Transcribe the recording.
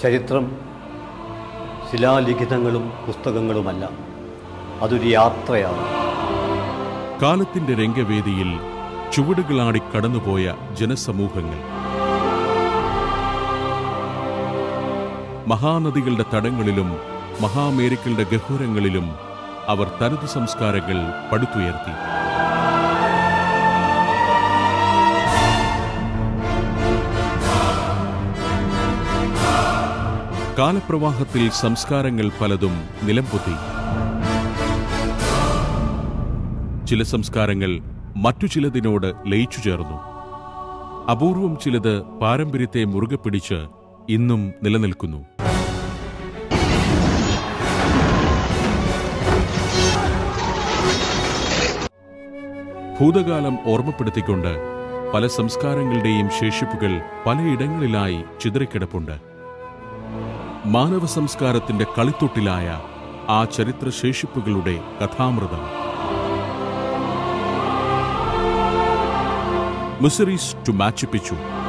ചരിത്രം ശിലാലിഖിതങ്ങളും പുസ്തകങ്ങളുമല്ല അതൊരു യാത്രയാണ് കാലത്തിന്റെ രംഗവേദിയിൽ ചുവടുകളാടി കടന്നുപോയ ജനസമൂഹങ്ങൾ മഹാനദികളുടെ തടങ്ങളിലും മഹാമേരുക്കളുടെ ഗഹ്വരങ്ങളിലും അവർ തനത് സംസ്കാരങ്ങൾ പടുത്തുയർത്തി കാലപ്രവാഹത്തിൽ സംസ്കാരങ്ങൾ പലതും നിലംപൊത്തി ചില സംസ്കാരങ്ങൾ മറ്റു ചിലതിനോട് ലയിച്ചു ചേർന്നു അപൂർവം ചിലത് പാരമ്പര്യത്തെ മുറുകെ പിടിച്ച് ഇന്നും നിലനിൽക്കുന്നു ഭൂതകാലം ഓർമ്മപ്പെടുത്തിക്കൊണ്ട് പല സംസ്കാരങ്ങളുടെയും ശേഷിപ്പുകൾ പലയിടങ്ങളിലായി ചിതറിക്കിടപ്പുണ്ട് മാനവ സംസ്കാരത്തിന്റെ കളിത്തൊട്ടിലായ ആ ചരിത്ര ശേഷിപ്പുകളുടെ കഥാമൃതം മിസറീസ് ടു മാച്ചുപിച്ചു